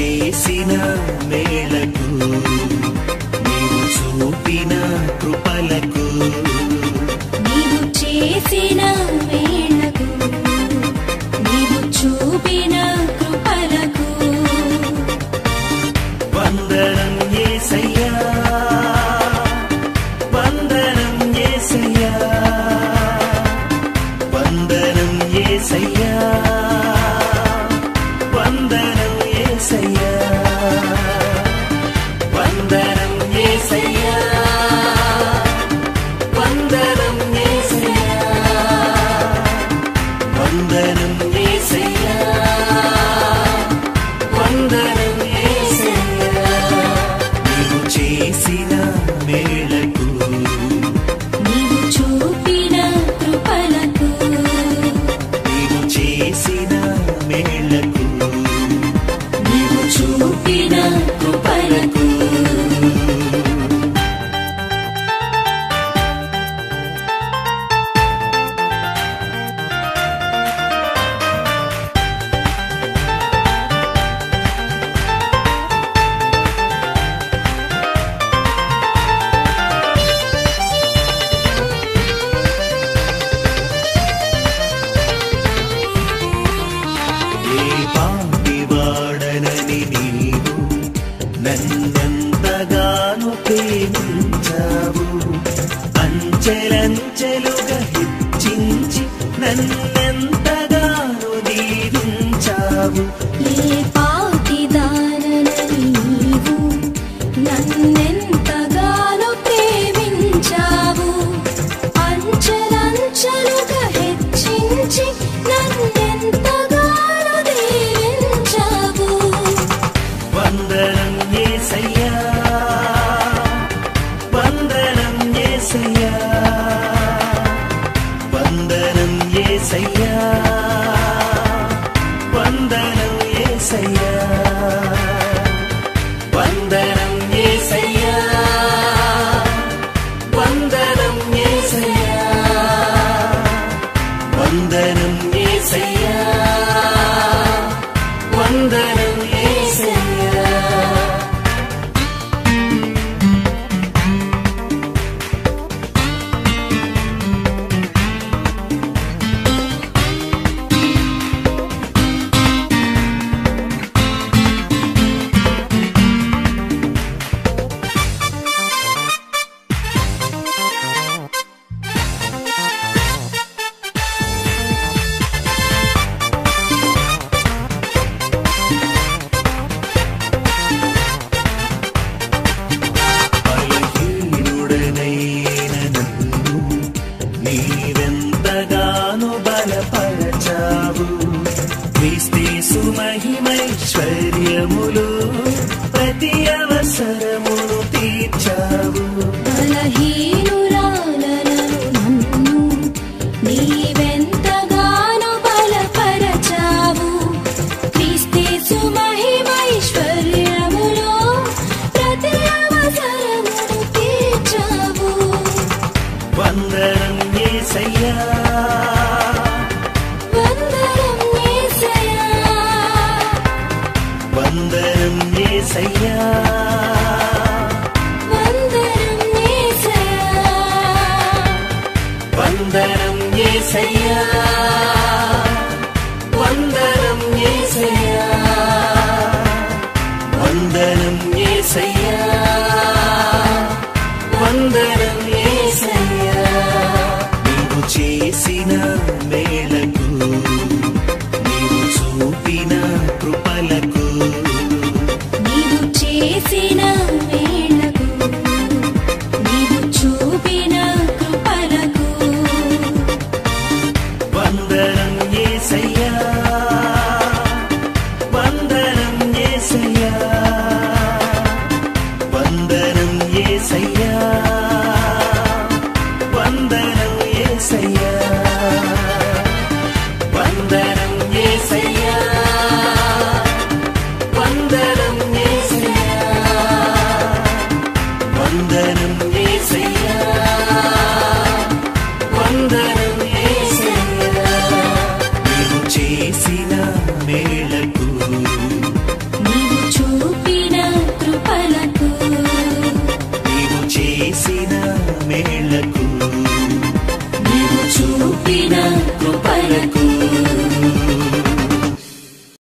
చేసిన మేళకు నీవు చూపిన కృపలకు నీవు చేసిన వేళకు నీవు చూపిన కృపలకు వందనం యేసయ్యా వందనం యేసయ్యా వందనం యేసయ్యా వందనం యేసయ్యా వందనం యేసయ్యా వందనం యేసయ్యా వందనం యేసయ్యా వందనం యేసయ్యా నీవు చేసిన మేళకు నీవు చూపిన కృపలకు నీవు చేసిన మేళకు నీవు చూపిన కృపలకు ఏ పాపి వాడనని నీవు నన్నెంతగానో ప్రేమించావు అంచెలంచెలుగా హెచ్చించి నన్నెంతగానో దీవించావు ఏ పాటిదానని నీవు నన్నెంతగానో ప్రేమించావు అంచెలంచెలుగా హెచ్చించి నన్నెంతగానో దీవించావు వందనం యేసయ్యా వందనం యేసయ్యా వందనం యేసయ్యా వందనం యేసయ్యా వందనం యేసయ్యా వందనం యేసయ్యా వందనం యేసయ్యా వందనం యేసయ్యా బలహీనుడనైన నన్ను నీవెంతగానో బలపరచావు క్రీస్తేసు మహిమైశ్వర్యములు ప్రతి అవసరమును తీర్చావు బలహీనురాలను నన్ను నీవెంతగానో బలపరచావు క్రీస్తేసు మహిమైశ్వర్యములో ప్రతి అవసరమును తీర్చావు వందనం యేసయ్యా వందనం యేసయ్యా వందనం యేసయ్యా వందనం యేసయ్యా వందనం యేసయ్యా వందనం యేసయ్యా వందనం యేసయ్యా వందనం యేసయ్యా నీవు చేసిన మేళకు నీవు చూపిన కృపలకు